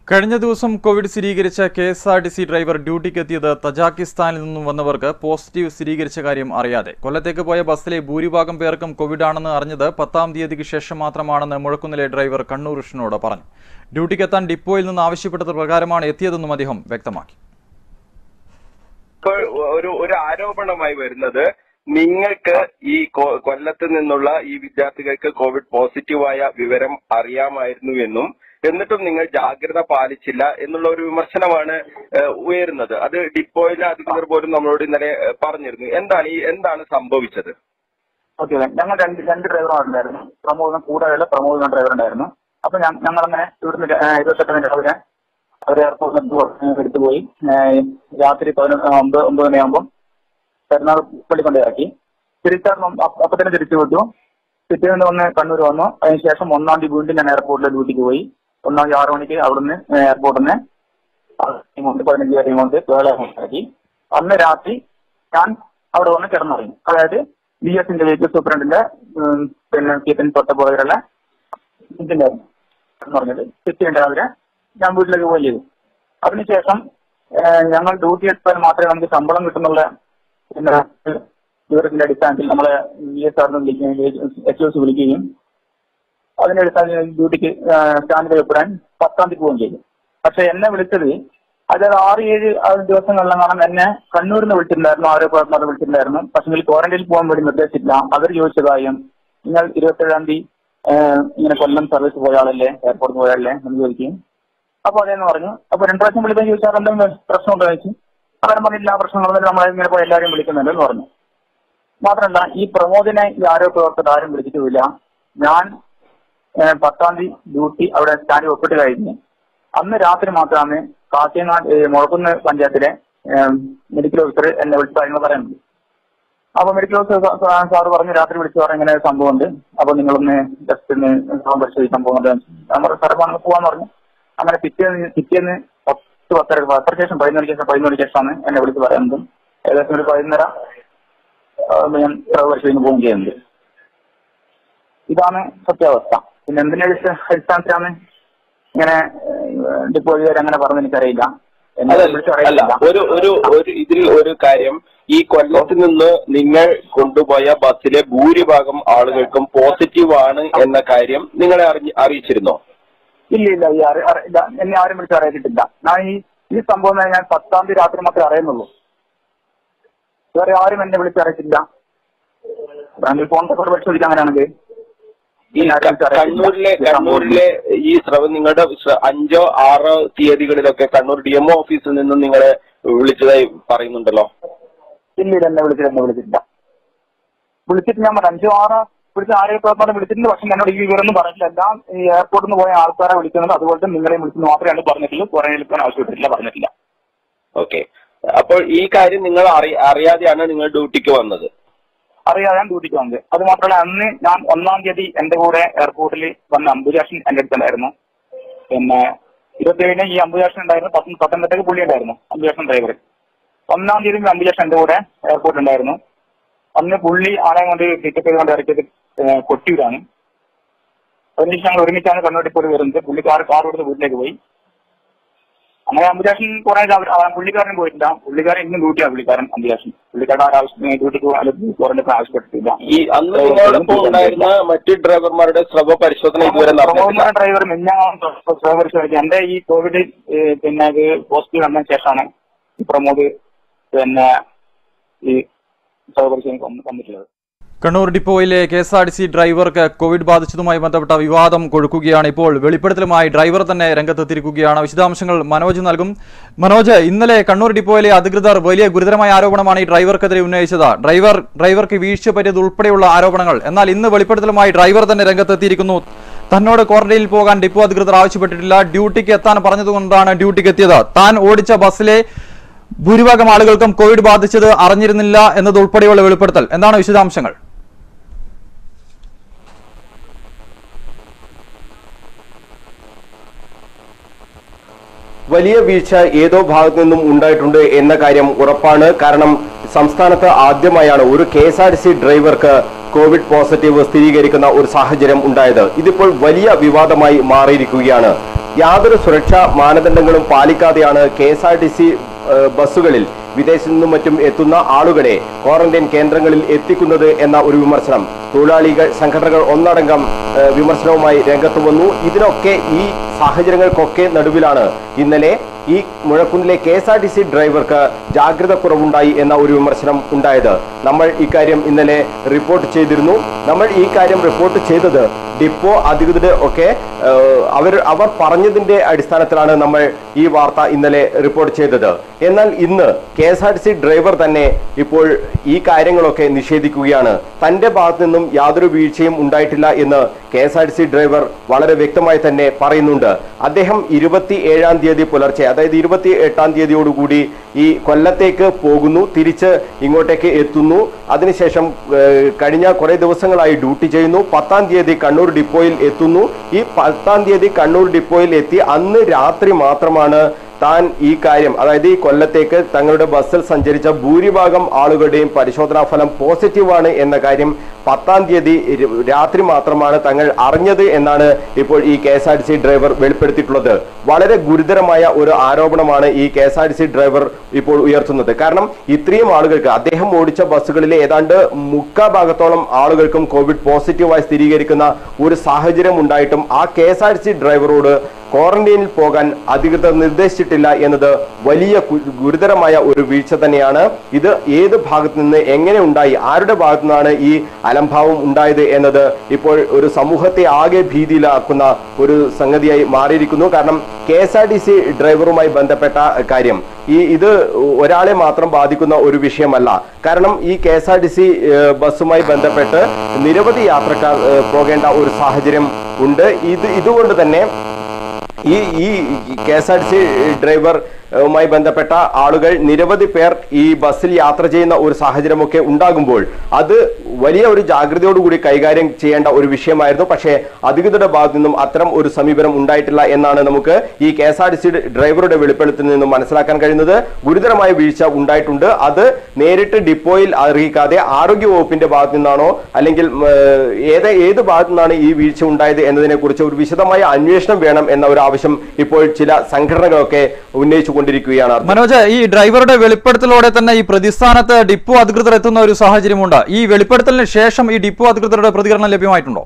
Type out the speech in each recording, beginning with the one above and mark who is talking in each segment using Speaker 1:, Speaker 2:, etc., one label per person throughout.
Speaker 1: കഴിഞ്ഞ ദിവസം കോവിഡ് സ്ഥിരീകരിച്ച K S R T C driver ഡ്യൂട്ടിക്കെത്തിയത് തജാക്കിസ്ഥാനിൽ നിന്നും വന്നവർക്ക് പോസിറ്റീവ് സ്ഥിരീകരിച്ച കാര്യം അറിയാതെ കൊല്ലത്തേക്ക് പോയ ബസ്സിലെ ഭൂരിഭാഗം പേർക്കും കോവിഡ് ആണെന്ന് അറിഞ്ഞത് പത്താം തീയതിക്ക് ശേഷം മാത്രമാണെന്ന് മുഴക്കുന്നിലെ ഡ്രൈവർ കണ്ണൂർ കൃഷ്ണനോട് പറഞ്ഞു ഡ്യൂട്ടിക്കെത്താൻ ഡിപ്പോയിൽ നിന്ന് ആവശ്യപ്പെട്ടത് പ്രകാരമാണ് എത്തിയതെന്നും അദ്ദേഹം വ്യക്തമാക്കി
Speaker 2: ഇപ്പോൾ ഒരു ഒരു ആരോപണമായി വരുന്നത് നിങ്ങൾക്ക് ഈ കൊ- കൊല്ലത്ത് നിന്നുള്ള ഈ വിദ്യാർത്ഥികൾക്ക് കോവിഡ് പോസിറ്റീവായ വിവരം അറിയാമായിരുന്നു എന്നും എന്നിട്ടും നിങ്ങൾ ജാഗ്രത പാലിച്ചില്ല എന്നുള്ള ഒരു വിമർശനമാണ് ഏഹ്, ഉയരുന്നത് അത് ഡിപ്പോയിലെ അധികൃതർ പോലും നമ്മളോട് ഇന്നലെ ഏഹ്, പറഞ്ഞിരുന്നു എന്താണ് ഈ എന്താണ് സംഭവിച്ചത്
Speaker 3: ഓക്കെ ഞങ്ങൾ രണ്ട് രണ്ട് ഡ്രൈവർമാരുണ്ടായിരുന്നു പ്രമോദം കൂടാതെയുള്ള പ്രമോദ് എന്ന ഡ്രൈവർ ഉണ്ടായിരുന്നു അപ്പൊ ഞങ്ങൾ അങ്ങനെ ഇവിടുന്ന് ര- ഏഹ് ഇരുപത്തെട്ടിന് രാവിലെ അവർ എയർപോർട്ടിൽ എടുത്തു പോയി ഏഹ് രാത്രി പതിനൊന്ന് ഒമ്പത് ഒമ്പത് മണിയാകുമ്പോൾ പെരുന്നാൾ പള്ളി കൊണ്ടിറക്കി തിരിച്ചാൽ അപ്പൊ തന്നെ തിരിച്ചു വിട്ടു പിറ്റേന്ന് വന്ന് കണ്ണൂർ വന്നു അതിനുശേഷം ഒന്നാം തീയതി വീണ്ടും ഞാൻ എയർപോർട്ടിലെ ഡ്യൂട്ടിക്ക് പോയി ഒന്നാം തീയതി ആറ് മണിക്ക് അവിടുന്ന് എയർപോർട്ടിൽ നിന്ന് കൊണ്ട് പതിനഞ്ച് വരെ കൊണ്ട് വേള ഇറക്കി അന്ന് രാത്രി ഞാൻ അവിടെ വന്ന് കിടന്നുറങ്ങി അതായത് ബി എസിന്റെ വെഹിക്കിൾ സൂപ്രണ്ടിന്റെ ഉം, പിന്നെ കീപ്പൻ തൊട്ട പോലെയുള്ള ഇതിന്റായിരുന്നു കിടന്നുറങ്ങിയത് പിറ്റേന്ന് രാവിലെ ഞാൻ വീട്ടിലേക്ക് പോയി ചെയ്തു അതിനുശേഷം ഏഹ്, ഞങ്ങൾ ഡ്യൂട്ടി എടുത്താൽ മാത്രമേ നമുക്ക് ശമ്പളം കിട്ടുന്നുള്ള പിന്നെ വിവരത്തിന്റെ അടിസ്ഥാനത്തിൽ നമ്മളെ ബി എസ് ആറിന് വിളിക്കുകയും എച്ച് എസ് വിളിക്കുകയും അതിന്റെ അടിസ്ഥാനത്തിൽ ഡ്യൂട്ടിക്ക് സ്റ്റാൻഡിൽ ഒപ്പിടാൻ പത്താം തീയതി പോവുകയും ചെയ്തു പക്ഷെ എന്നെ വിളിച്ചത് അതായത് ആറ് ഏഴ് ആ ദിവസങ്ങളിലും കാണാൻ എന്നെ കണ്ണൂരിൽ നിന്ന് വിളിച്ചിട്ടുണ്ടായിരുന്നു ആരോഗ്യപ്രവർത്തകർ വിളിച്ചിട്ടുണ്ടായിരുന്നു പക്ഷെ ക്വാറന്റൈനിൽ പോകാൻ വേണ്ടി നിർദ്ദേശിച്ചില്ല അവർ ചോദിച്ച കാര്യം നിങ്ങൾ ഇരുപത്തേഴാം തീയതി ഏഹ്, ഇങ്ങനെ കൊല്ലം സർവീസ് പോയ ആളല്ലേ എയർപോർട്ടിൽ പോയ ആളല്ലേ എന്ന് ചോദിക്കുകയും അപ്പൊ അതേന്ന് പറഞ്ഞു അപ്പൊ രണ്ടു പ്രാവശ്യം വിളിക്കാൻ ചോദിച്ചാൽ എന്തെങ്കിലും പ്രശ്നമുണ്ടോ എന്ന് ചോദിച്ചു അവരും പറഞ്ഞില്ല ആ പ്രശ്നങ്ങളൊന്നും നമ്മളെ ഇങ്ങനെ പോയി എല്ലാവരും വിളിക്കുന്നുണ്ട് എന്ന് പറഞ്ഞു മാത്രമല്ല ഈ പ്രമോദിനെ ഈ ആരോഗ്യ പ്രവർത്തകർ ആരും വിളിച്ചിട്ടുമില്ല ഞാൻ ഏഹ്, പത്താം തീയതി ഡ്യൂട്ടി അവിടെ സ്റ്റാൻഡ് ഒപ്പിട്ട് കഴിഞ്ഞ് അന്ന് രാത്രി മാത്രമാണ് കാട്ടിയങ്ങാട് ഏഹ്, മുഴക്കുന്ന് പഞ്ചായത്തിലെ ഏഹ്, മെഡിക്കൽ ഓഫീസർ എന്നെ വിളിച്ച കാര്യങ്ങൾ പറയുന്നത് അപ്പൊ മെഡിക്കൽ ഓഫീസർ സാ- സാ- സാറ് പറഞ്ഞു രാത്രി വിളിച്ചു പറഞ്ഞു ഇങ്ങനെ ഒരു സംഭവം ഉണ്ട് അപ്പൊ നിങ്ങളൊന്ന് ജസ്റ്റ് ഒന്ന് സംഭവം പരിശോധിക്കാൻ പോകുന്നുണ്ട് ഞാൻ പറഞ്ഞു സാറേ വന്ന് പോവാന്ന് പറഞ്ഞു അങ്ങനെ പിറ്റേന്ന് പിറ്റേന്ന് പത്ത് പത്തര പത്തര ശേഷം പതിനൊന്നിന് ശേഷം പതിനൊന്നിന് ശേഷമാണ് എന്നെ വിളിച്ച് പറയുന്നതും ഏകദേശം ഒരു പതിനൊന്നര ആ, ഞാൻ പരിശോധിക്കാൻ പോവുകയും ചെയ്യുന്നത് ഇതാണ് സത്യാവസ്ഥ പിന്നെ എന്തിന്റെ അടിസ്ഥ- അടിസ്ഥാനത്തിലാണ് ഇങ്ങനെ ഡിപ്പോഴുകാർ അങ്ങനെ പറഞ്ഞു എനിക്കറിയില്ല എന്നെ
Speaker 2: അതല്ല
Speaker 3: വിളിച്ച്
Speaker 2: അല്ല
Speaker 3: അറിയില്ല
Speaker 2: ഒരു ഒരു ഒരു ഇതിൽ ഒരു കാര്യം ഈ കൊല്ലത്ത് നിന്ന് നിങ്ങൾ കൊണ്ടുപോയ ബസ്സിലെ ഭൂരിഭാഗം ആളുകൾക്കും പോസിറ്റീവ് ആണ് എന്ന കാര്യം നിങ്ങളെ അറിഞ്ഞ് അറിയിച്ചിരുന്നോ
Speaker 3: ഇല്ല ഇല്ല ഈ അറി- അറി- ഇല്ല, എന്നെ ആരും വിളിച്ച് അറിയിച്ചിട്ടില്ല ഞാൻ ഈ ഈ സംഭവം ഞാൻ പത്താം തീയതി രാത്രി മാത്രമേ അറിയുന്നുള്ളൂ വേറെ ആരും എന്നെ വിളിച്ച് അറിയിച്ചില്ല ബാങ്കിൽ ഫോൺ നമ്പർ പരിശോധിക്കാൻ അങ്ങനെയാണെങ്കിൽ
Speaker 2: ഈ ക- കണ്ണൂരിലെ കണ്ണൂരിലെ ഈ സ്രവം നിങ്ങളുടെ ശ്ര- അഞ്ചോ ആറോ തീയതികളിലൊക്കെ കണ്ണൂർ ഡി എംഒ ഓഫീസിൽ നിന്നും നിങ്ങളെ വിളിച്ചതായി പറയുന്നുണ്ടല്ലോ
Speaker 3: ഇല്ല ഇല്ല എന്നെ വിളിച്ചിട്ട് എന്നെ വിളിച്ചിട്ടില്ല വിളിച്ചിട്ട് ഞാൻ പറഞ്ഞു അഞ്ചോ ആറോ വിളിച്ച് ആരെയും പ്രവർത്തനം വിളിച്ചിട്ടുണ്ട് പക്ഷെ എന്നോട് ഈ വിവരമൊന്നും പറഞ്ഞിട്ടില്ല എല്ലാം ഈ എയർപോർട്ടിൽ നിന്ന് പോയ ആൾക്കാരെ വിളിക്കുന്നത് അതുപോലെ തന്നെ നിങ്ങളെ വിളിച്ചെന്ന് മാത്രമേ പറഞ്ഞിട്ടുള്ളൂ കുറെ വിളിക്കാൻ ആവശ്യപ്പെട്ടിട്ടില്ല പറഞ്ഞിട്ടില്ല
Speaker 2: ഓക്കെ അപ്പോൾ ഈ കാര്യം നിങ്ങൾ അറി- അറിയാതെയാണ് നിങ്ങൾ ഡ്യൂട്ടിക്ക് വന്നത്
Speaker 3: അറിയാതെ ഞാൻ ഡ്യൂട്ടിക്ക് വന്നത് അത് മാത്രമല്ല അന്ന് ഞാൻ ഒന്നാം തീയതി എന്റെ കൂടെ എയർപോർട്ടിൽ വന്ന അംബുജാഷൻ എന്റെ അടുത്തുണ്ടായിരുന്നു പിന്നെ ഇരുപത്തിയേഴിന് ഈ അംബുജാഷൻ ഉണ്ടായിരുന്നു പത്ത- പത്തനംതിട്ടയ്ക്ക് പുള്ളി ഉണ്ടായിരുന്നു അംബുജാഷൻ ഡ്രൈവർ ഒന്നാം തീയതി അംബുജാഷൻ എന്റെ കൂടെ എയർപോർട്ടിൽ ഉണ്ടായിരുന്നു അന്ന് പുള്ളി ആളെ കൊണ്ട് ടിക്കറ്റ് കൊണ്ട് ഇറക്കിയത് ഏഹ് കൊട്ടിയൂരാണ് അതിനുശേഷം ഞങ്ങൾ ഒരുമിച്ചാണ് കണ്ണൂർ ഇപ്പോൾ വരുന്നത് പുള്ളിക്കാർ കാർ കൊടുത്ത് വീട്ടിലേക്ക് പോയി അങ്ങനെ അംബുജാഷൻ കുറെ പുള്ളിക്കാരൻ പോയിട്ടില്ല പുള്ളിക്കാരൻ ഇന്നും ഡ്യൂട്ടിയാണ് പുള്ളിക്കാരൻ അംബുജാഷൻ പുള്ളിക്കാരൻ ആവശ്യം ഡ്യൂട്ടിക്ക് ക്വാറന്റൈൻ ആവശ്യപ്പെട്ടിട്ടില്ല
Speaker 2: ഈ അന്ന് നിങ്ങളോടൊപ്പം ഉണ്ടായിരുന്ന മറ്റ് ഡ്രൈവർമാരുടെ സ്രവ പരിശോധന ഇതുവരെ നടന്നിട്ടില്ല
Speaker 3: പ്രമോദ് ഡ്രൈവർ മിന്നാണ് പരിശോധിച്ചത് എന്റെ ഈ കോവിഡ് ഏഹ്, പിന്നെ ഇത് പോസിറ്റീവ് വന്നതിന് ശേഷമാണ് ഈ പ്രമോദ് പിന്നെ ഈ പരിശോധന വന്നിട്ടുള്ളത്
Speaker 1: കണ്ണൂർ ഡിപ്പോയിലെ K S R T C ഡ്രൈവർക്ക് കോവിഡ് ബാധിച്ചതുമായി ബന്ധപ്പെട്ട വിവാദം കൊഴുക്കുകയാണ് ഇപ്പോൾ വെളിപ്പെടുത്തലുമായി ഡ്രൈവർ തന്നെ രംഗത്തെത്തിയിരിക്കുകയാണ് വിശദാംശങ്ങൾ മനോജ് നൽകും മനോജ് ഇന്നലെ കണ്ണൂർ ഡിപ്പോയിലെ അധികൃതർ വലിയ ഗുരുതരമായ ആരോപണമാണ് ഈ ഡ്രൈവർക്കെതിരെ ഉന്നയിച്ചത് ഡ്രൈവർ ഡ്രൈവർക്ക് വീഴ്ച പറ്റിയത് ഉൾപ്പെടെയുള്ള ആരോപണങ്ങൾ എന്നാൽ ഇന്ന് വെളിപ്പെടുത്തലുമായി ഡ്രൈവർ തന്നെ രംഗത്തെത്തിയിരിക്കുന്നു തന്നോട് ക്വാറന്റൈനിൽ പോകാൻ ഡിപ്പോ അധികൃതർ ആവശ്യപ്പെട്ടിട്ടില്ല ഡ്യൂട്ടിക്ക് എത്താൻ പറഞ്ഞതുകൊണ്ടാണ് ഡ്യൂട്ടിക്ക് എത്തിയത് താൻ ഓടിച്ച ബസ്സിലെ ഭൂരിഭാഗം ആളുകൾക്കും കോവിഡ് ബാധിച്ചത് അറിഞ്ഞിരുന്നില്ല എന്നതുൾപ്പെടെയുള്ള വെളിപ്പെടുത്തൽ എന്താണ് വിശദാംശങ്ങൾ
Speaker 2: വലിയ വീഴ്ച ഏതോ ഭാഗത്തു നിന്നും ഉണ്ടായിട്ടുണ്ട് എന്ന കാര്യം ഉറപ്പാണ് കാരണം സംസ്ഥാനത്ത് ആദ്യമായാണ് ഒരു K S R T C ഡ്രൈവർക്ക് കോവിഡ് പോസിറ്റീവ് സ്ഥിരീകരിക്കുന്ന ഒരു സാഹചര്യം ഉണ്ടായത് ഇതിപ്പോൾ വലിയ വിവാദമായി മാറിയിരിക്കുകയാണ് യാതൊരു സുരക്ഷാ മാനദണ്ഡങ്ങളും പാലിക്കാതെയാണ് K S R T C ബസ്സുകളിൽ വിദേശത്തു നിന്നും മറ്റും എത്തുന്ന ആളുകളെ ക്വാറന്റൈൻ കേന്ദ്രങ്ങളിൽ എത്തിക്കുന്നത് എന്ന ഒരു വിമർശനം തൊഴിലാളികൾ സംഘടനകൾ ഒന്നടങ്കം ഏഹ്, വിമർശനവുമായി രംഗത്ത് വന്നു ഇതിനൊക്കെ ഈ സാഹചര്യങ്ങൾക്കൊക്കെ നടുവിലാണ് ഇന്നലെ ഈ മുഴക്കുന്നിലെ K S R T C ഡ്രൈവർക്ക് ജാഗ്രത കുറവുണ്ടായി എന്ന ഒരു വിമർശനം ഉണ്ടായത് നമ്മൾ ഇക്കാര്യം ഇന്നലെ റിപ്പോർട്ട് ചെയ്തിരുന്നു നമ്മൾ ഈ കാര്യം റിപ്പോർട്ട് ചെയ്തത് ഡിപ്പോ അധികൃതർ ഒക്കെ ഏഹ്, അവർ അവർ പറഞ്ഞതിന്റെ അടിസ്ഥാനത്തിലാണ് നമ്മൾ ഈ വാർത്ത ഇന്നലെ റിപ്പോർട്ട് ചെയ്തത് എന്നാൽ ഇന്ന് K S R T C driver തന്നെ ഇപ്പോൾ ഈ കാര്യങ്ങളൊക്കെ നിഷേധിക്കുകയാണ് തന്റെ ഭാഗത്തു നിന്നും യാതൊരു വീഴ്ചയും ഉണ്ടായിട്ടില്ല എന്ന് K S R T C driver വളരെ വ്യക്തമായി തന്നെ പറയുന്നുണ്ട് അദ്ദേഹം ഇരുപത്തി ഏഴാം തീയതി പുലർച്ചെ അതായത് ഇരുപത്തി എട്ടാം തീയതിയോടുകൂടി ഈ കൊല്ലത്തേക്ക് പോകുന്നു തിരിച്ച് ഇങ്ങോട്ടേക്ക് എത്തുന്നു അതിനുശേഷം ഏഹ്, കഴിഞ്ഞ കുറെ ദിവസങ്ങളായി ഡ്യൂട്ടി ചെയ്യുന്നു പത്താം തീയതി കണ്ണൂർ ഡിപ്പോയിൽ എത്തുന്നു ഈ പത്താം തീയതി കണ്ണൂർ ഡിപ്പോയിൽ എത്തി അന്ന് രാത്രി മാത്രമാണ് താൻ ഈ കാര്യം അതായത് ഈ കൊല്ലത്തേക്ക് തങ്ങളുടെ ബസ്സിൽ സഞ്ചരിച്ച ഭൂരിഭാഗം ആളുകളുടെയും പരിശോധനാ ഫലം പോസിറ്റീവാണ് എന്ന കാര്യം പത്താം തീയതി ര- രാത്രി മാത്രമാണ് തങ്ങൾ അറിഞ്ഞത് എന്നാണ് ഇപ്പോൾ ഈ K S R T C driver വെളിപ്പെടുത്തിയിട്ടുള്ളത് വളരെ ഗുരുതരമായ ഒരു ആരോപണമാണ് ഈ K S R T C driver ഇപ്പോൾ ഉയർത്തുന്നത് കാരണം ഇത്രയും ആളുകൾക്ക് അദ്ദേഹം ഓടിച്ച ബസ്സുകളിലെ ഏതാണ്ട് മുക്കാ ഭാഗത്തോളം ആളുകൾക്കും കോവിഡ് പോസിറ്റീവായി സ്ഥിരീകരിക്കുന്ന ഒരു സാഹചര്യം ഉണ്ടായിട്ടും ആ K S R T C ഡ്രൈവറോട് ക്വാറന്റൈനിൽ പോകാൻ അധികൃതർ നിർദ്ദേശിച്ചിട്ടില്ല എന്നത് വലിയ ഗു- ഗുരുതരമായ ഒരു വീഴ്ച തന്നെയാണ് ഇത് ഏത് ഭാഗത്ത് നിന്ന് എങ്ങനെ ഉണ്ടായി ആരുടെ ഭാഗത്തു നിന്നാണ് ഈ അലംഭാവം ഉണ്ടായത് എന്നത് ഇപ്പോൾ ഒരു സമൂഹത്തെ ആകെ ഭീതിയിലാക്കുന്ന ഒരു സംഗതിയായി മാറിയിരിക്കുന്നു കാരണം K S R T C ഡ്രൈവറുമായി ബന്ധപ്പെട്ട കാര്യം ഈ ഇത് ഒരാളെ മാത്രം ബാധിക്കുന്ന ഒരു വിഷയമല്ല കാരണം ഈ K S R T C ബസ്സുമായി ബന്ധപ്പെട്ട് നിരവധി യാത്രക്കാർ ഏഹ്, പോകേണ്ട ഒരു സാഹചര്യം ഉണ്ട് ഇത് ഇതുകൊണ്ട് തന്നെ ഈ ഈ K S R T C ഡ്രൈവറുമായി ബന്ധപ്പെട്ട ആളുകൾ നിരവധി പേർ ഈ ബസ്സിൽ യാത്ര ചെയ്യുന്ന ഒരു സാഹചര്യമൊക്കെ ഉണ്ടാകുമ്പോൾ അത് വലിയ ഒരു ജാഗ്രതയോടുകൂടി കൈകാര്യം ചെയ്യേണ്ട ഒരു വിഷയമായിരുന്നു പക്ഷേ അധികൃതരുടെ ഭാഗത്തു നിന്നും അത്തരം ഒരു സമീപനം ഉണ്ടായിട്ടില്ല എന്നാണ് നമുക്ക് ഈ K S R T C ഡ്രൈവറുടെ വെളിപ്പെടുത്തിൽ നിന്നും മനസ്സിലാക്കാൻ കഴിയുന്നത് ഗുരുതരമായ വീഴ്ച ഉണ്ടായിട്ടുണ്ട് അത് നേരിട്ട് ഡിപ്പോയിൽ അറിയിക്കാതെ ആരോഗ്യ വകുപ്പിന്റെ ഭാഗത്തു നിന്നാണോ അല്ലെങ്കിൽ ഉം, ഏഹ്, ഏത് ഏത് ഭാഗത്തു നിന്നാണ് ഈ വീഴ്ച ഉണ്ടായത് എന്നതിനെ കുറിച്ച് ഒരു വിശദമായ അന്വേഷണം വേണം എന്ന ഒരു ആവശ്യം ഇപ്പോൾ ചില സംഘടനകളൊക്കെ ഉന്നയിച്ചു കൊണ്ടിരിക്കുകയാണ് അർജുൻ.
Speaker 1: മനോജ് ഈ ഡ്രൈവറുടെ വെളിപ്പെടുത്തലോടെ തന്നെ ഈ പ്രതിസ്ഥാനത്ത് ഡിപ്പോ അധികൃതർ എത്തുന്ന ഒരു സാഹചര്യമുണ്ട് ഈ വെളിപ്പെടുത്തലിന് ശേഷം ഈ ഡിപ്പോ അധികൃതരുടെ പ്രതികരണം ലഭ്യമായിട്ടുണ്ടോ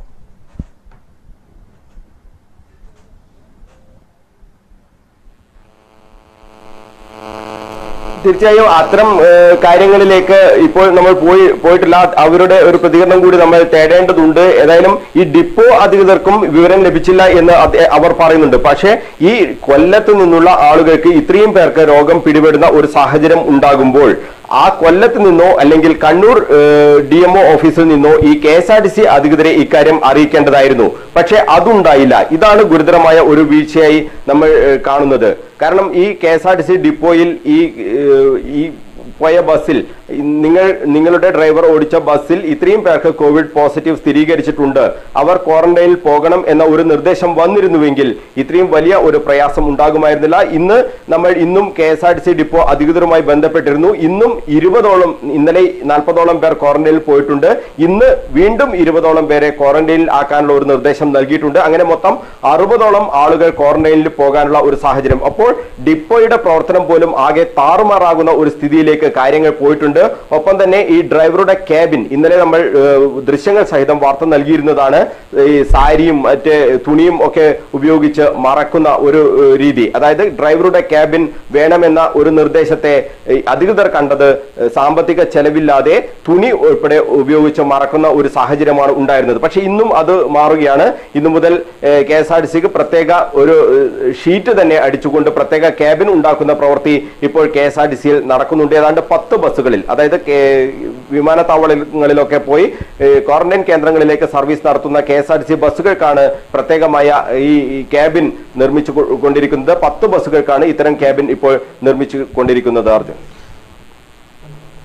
Speaker 2: തീർച്ചയായും അത്തരം ഏഹ്, കാര്യങ്ങളിലേക്ക് ഇപ്പോൾ നമ്മൾ പോയി പോയിട്ടില്ല അവരുടെ ഒരു പ്രതികരണം കൂടി നമ്മൾ തേടേണ്ടതുണ്ട് ഏതായാലും ഈ ഡിപ്പോ അധികൃതർക്കും വിവരം ലഭിച്ചില്ല എന്ന് അദ്ദേ- അവർ പറയുന്നുണ്ട് പക്ഷേ ഈ കൊല്ലത്ത് നിന്നുള്ള ആളുകൾക്ക് ഇത്രയും പേർക്ക് രോഗം പിടിപെടുന്ന ഒരു സാഹചര്യം ഉണ്ടാകുമ്പോൾ ആ കൊല്ലത്ത് നിന്നോ അല്ലെങ്കിൽ കണ്ണൂർ ഡി എം ഒ ഓഫീസിൽ നിന്നോ ഈ K S R T C അധികൃതരെ ഇക്കാര്യം അറിയിക്കേണ്ടതായിരുന്നു പക്ഷേ അതുണ്ടായില്ല ഇതാണ് ഗുരുതരമായ ഒരു വീഴ്ചയായി നമ്മൾ ഏഹ്, കാണുന്നത് കാരണം ഈ K S R T C ഡിപ്പോയിൽ ഈ ഏഹ്, ഈ പോയ ബസ്സിൽ നിങ്ങൾ നിങ്ങളുടെ ഡ്രൈവർ ഓടിച്ച ബസ്സിൽ ഇത്രയും പേർക്ക് കോവിഡ് പോസിറ്റീവ് സ്ഥിരീകരിച്ചിട്ടുണ്ട് അവർ ക്വാറന്റൈനിൽ പോകണം എന്ന ഒരു നിർദ്ദേശം വന്നിരുന്നുവെങ്കിൽ ഇത്രയും വലിയ ഒരു പ്രയാസം ഉണ്ടാകുമായിരുന്നില്ല ഇന്ന് നമ്മൾ ഇന്നും K S R T C depot അധികൃതരുമായി ബന്ധപ്പെട്ടിരുന്നു ഇന്നും ഇരുപതോളം ഇന്നലെ നാൽപ്പതോളം പേർ ക്വാറന്റൈനിൽ പോയിട്ടുണ്ട് ഇന്ന് വീണ്ടും ഇരുപതോളം പേരെ ക്വാറന്റൈനിൽ ആക്കാനുള്ള ഒരു നിർദ്ദേശം നൽകിയിട്ടുണ്ട് അങ്ങനെ മൊത്തം അറുപതോളം ആളുകൾ ക്വാറന്റൈനിൽ പോകാനുള്ള ഒരു സാഹചര്യം അപ്പോൾ ഡിപ്പോയുടെ പ്രവർത്തനം പോലും ആകെ താറുമാറാകുന്ന ഒരു സ്ഥിതിയിലേക്ക് കാര്യങ്ങൾ പോയിട്ടുണ്ട് ഒപ്പം തന്നെ ഈ ഡ്രൈവറുടെ ക്യാബിൻ ഇന്നലെ നമ്മൾ ഏഹ്, ദൃശ്യങ്ങൾ സഹിതം വാർത്ത നൽകിയിരുന്നതാണ് ഈ സാരിയും മറ്റ് തുണിയും ഒക്കെ ഉപയോഗിച്ച് മറക്കുന്ന ഒരു ഏഹ്, രീതി അതായത് ഡ്രൈവറുടെ ക്യാബിൻ വേണമെന്ന ഒരു നിർദ്ദേശത്തെ ഈ അധികൃതർ കണ്ടത് ഏഹ്, സാമ്പത്തിക ചെലവില്ലാതെ തുണി ഉൾപ്പെടെ ഉപയോഗിച്ച് മറക്കുന്ന ഒരു സാഹചര്യമാണ് ഉണ്ടായിരുന്നത് പക്ഷെ ഇന്നും അത് മാറുകയാണ് ഇന്നു മുതൽ കെ എസ് ആർ ടി സിക്ക് പ്രത്യേക ഒരു ഏഹ്, ഷീറ്റ് തന്നെ അടിച്ചുകൊണ്ട് പ്രത്യേക ക്യാബിൻ ഉണ്ടാക്കുന്ന പ്രവൃത്തി ഇപ്പോൾ കെ എസ് ആർ ടി സിയിൽ നടക്കുന്നുണ്ട് ഏതാണ്ട് പത്ത് ബസ്സുകളിൽ അതായത് കേ- വിമാനത്താവളങ്ങളിലൊക്കെ പോയി ഏഹ്, ക്വാറന്റൈൻ കേന്ദ്രങ്ങളിലേക്ക് സർവീസ് നടത്തുന്ന K S R T C ബസ്സുകൾക്കാണ് പ്രത്യേകമായ ഈ ഈ ക്യാബിൻ നിർമ്മിച്ചു കൊ- കൊണ്ടിരിക്കുന്നത് പത്ത് ബസ്സുകൾക്കാണ് ഇത്തരം ക്യാബിൻ ഇപ്പോൾ നിർമ്മിച്ചു കൊണ്ടിരിക്കുന്നത് അർജുൻ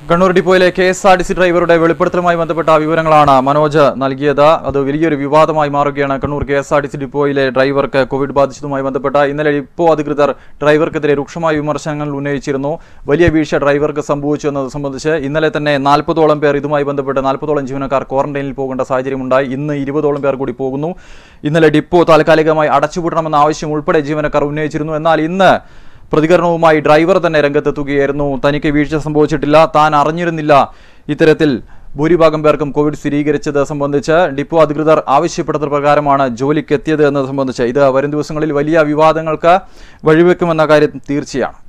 Speaker 1: കണ്ണൂർ ഡിപ്പോയിലെ K S R T C ഡ്രൈവറുടെ വെളിപ്പെടുത്തലുമായി ബന്ധപ്പെട്ട വിവരങ്ങളാണ് മനോജ് നൽകിയത് അത് വലിയൊരു വിവാദമായി മാറുകയാണ് Kannur K S R T C ഡിപ്പോയിലെ ഡ്രൈവർക്ക് കോവിഡ് ബാധിച്ചതുമായി ബന്ധപ്പെട്ട ഇന്നലെ ഡിപ്പോ അധികൃതർ ഡ്രൈവർക്കെതിരെ രൂക്ഷമായ വിമർശനങ്ങൾ ഉന്നയിച്ചിരുന്നു വലിയ വീഴ്ച ഡ്രൈവർക്ക് സംഭവിച്ചു എന്നത് സംബന്ധിച്ച് ഇന്നലെ തന്നെ നാൽപ്പതോളം പേർ ഇതുമായി ബന്ധപ്പെട്ട് നാൽപ്പതോളം ജീവനക്കാർ ക്വാറന്റൈനിൽ പോകേണ്ട സാഹചര്യമുണ്ടായി ഇന്ന് ഇരുപതോളം പേർ കൂടി പോകുന്നു ഇന്നലെ ഡിപ്പോ താൽക്കാലികമായി അടച്ചുപൂട്ടണമെന്ന ആവശ്യം ഉൾപ്പെടെ ജീവനക്കാർ ഉന്നയിച്ചിരുന്നു എന്നാൽ ഇന്ന് പ്രതികരണവുമായി ഡ്രൈവർ തന്നെ രംഗത്തെത്തുകയായിരുന്നു തനിക്ക് വീഴ്ച സംഭവിച്ചിട്ടില്ല താൻ അറിഞ്ഞിരുന്നില്ല ഇത്തരത്തിൽ ഭൂരിഭാഗം പേർക്കും കോവിഡ് സ്ഥിരീകരിച്ചത് സംബന്ധിച്ച് ഡിപ്പോ അധികൃതർ ആവശ്യപ്പെട്ടത് പ്രകാരമാണ് ജോലിക്കെത്തിയത് എന്നത് സംബന്ധിച്ച് ഇത് വരും ദിവസങ്ങളിൽ വലിയ വിവാദങ്ങൾക്ക് വഴിവെക്കുമെന്ന കാര്യം തീർച്ചയാണ്